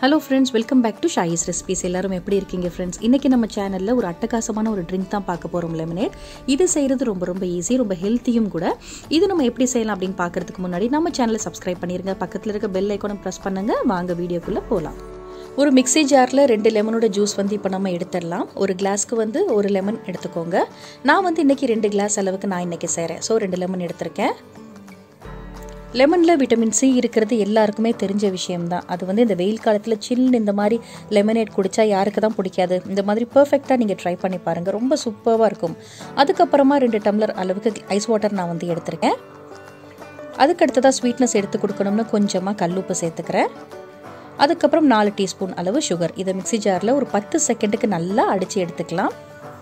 hello friends welcome back to Shayi's recipes எல்லாரும் எப்படி இருக்கீங்க ஃப்ரெண்ட்ஸ் இன்றைக்கி நம்ம சேனலில் ஒரு அட்டகாசமான ஒரு ட்ரிங்க் தான் பார்க்க போகிறோம் லெமனேட் இது செய்கிறது ரொம்ப ரொம்ப ஈஸி ரொம்ப ஹெல்த்தியும் கூட இது நம்ம எப்படி செய்யலாம் அப்படின்னு பார்க்கறதுக்கு முன்னாடி நம்ம சேனலை சப்ஸ்கிரைப் பண்ணிருங்க பக்கத்தில் இருக்க பெல் ஐக்கானும் ப்ரெஸ் பண்ணுங்க வாங்க வீடியோக்குள்ளே போகலாம் ஒரு மிக்ஸி ஜாரில் ரெண்டு லெமனோட ஜூஸ் வந்து இப்போ நம்ம எடுத்துடலாம் ஒரு கிளாஸ்க்கு வந்து ஒரு லெமன் எடுத்துக்கோங்க நான் வந்து இன்றைக்கி ரெண்டு கிளாஸ் அளவுக்கு நான் இன்றைக்கி செய்கிறேன் ஸோ ரெண்டு லெமன் எடுத்திருக்கேன் லெமனில் விட்டமின் சி இருக்கிறது எல்லாருக்குமே தெரிஞ்ச விஷயம்தான் அது வந்து இந்த வெயில் காலத்தில் சில்லுன்னு இந்த மாதிரி லெமனேட் குடித்தா யாருக்கு தான் பிடிக்காது இந்த மாதிரி பர்ஃபெக்டாக நீங்கள் ட்ரை பண்ணி பாருங்கள் ரொம்ப சூப்பராக இருக்கும் அதுக்கப்புறமா ரெண்டு டம்ளர் அளவுக்கு ஐஸ் வாட்டர் நான் வந்து எடுத்திருக்கேன் அதுக்கு அடுத்ததாக ஸ்வீட்னஸ் எடுத்து கொடுக்கணும்னு கொஞ்சமாக கல்லுப்பு சேர்த்துக்கிறேன் அதுக்கப்புறம் நாலு டீஸ்பூன் அளவு சுகர் இதை மிக்ஸி ஜாரில் ஒரு பத்து செகண்டுக்கு நல்லா அடித்து எடுத்துக்கலாம்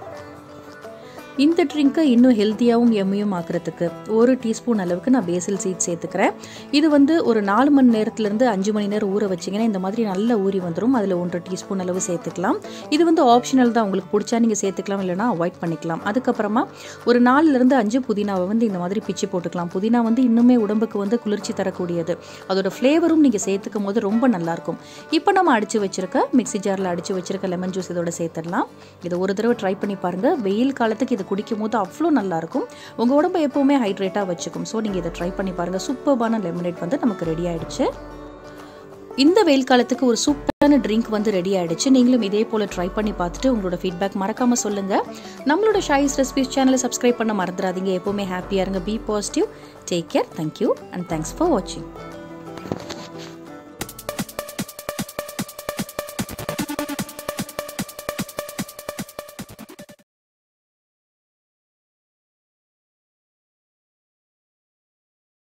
இந்த ட்ரிங்க்கை இன்னும் ஹெல்த்தியாகவும் எம்மையும் ஆக்கிறதுக்கு ஒரு டீஸ்பூன் அளவுக்கு நான் பேசில் சீட் சேர்த்துக்கிறேன் இது வந்து ஒரு நாலு மணி நேரத்துலேருந்து அஞ்சு மணி நேரம் ஊற வச்சிங்கன்னா இந்த மாதிரி நல்லா ஊறி வந்துடும் அதில் ஒன்றரை டீஸ்பூன் அளவு சேர்த்துக்கலாம் இது வந்து ஆப்ஷனல் தான் உங்களுக்கு பிடிச்சா நீங்கள் சேர்த்துக்கலாம் இல்லைனா அவாய்ட் பண்ணிக்கலாம் அதுக்கப்புறமா ஒரு நாலுலேருந்து அஞ்சு புதினாவை வந்து இந்த மாதிரி பிச்சு போட்டுக்கலாம் புதினா வந்து இன்னுமே உடம்புக்கு வந்து குளிர்ச்சி தரக்கூடியது அதோட ஃப்ளேவரும் நீங்கள் சேர்த்துக்கும் போது ரொம்ப நல்லாயிருக்கும் இப்போ நம்ம அடித்து வச்சிருக்க மிக்ஸி ஜாரில் அடித்து வச்சிருக்க லெமன் ஜூஸ் இதோட சேர்த்துடலாம் இதை ஒரு தடவை ட்ரை பண்ணி பாருங்கள் வெயில் காலத்துக்கு இது குடிக்கும் போது அவ்வளோ நல்லாயிருக்கும் உங்கள் உடம்பை எப்போவுமே ஹைட்ரேட்டாக வச்சுக்கும் ஸோ நீங்கள் இதை ட்ரை பண்ணி பாருங்கள் சூப்பர்பான லெமனேட் வந்து நமக்கு ரெடி ஆயிடுச்சு இந்த வெயில் காலத்துக்கு ஒரு சூப்பரான ட்ரிங்க் வந்து ரெடி ஆயிடுச்சு நீங்களும் இதே போல் ட்ரை பண்ணி பார்த்துட்டு உங்களோட ஃபீட்பேக் மறக்காமல் சொல்லுங்கள் நம்மளோட ஷாயிஸ் ரெசிபிஸ் சேனலை சப்ஸ்கிரைப் பண்ண மறந்துடாதீங்க எப்போவுமே ஹாப்பியாக இருங்க be positive take care thank you and thanks for வாட்சிங்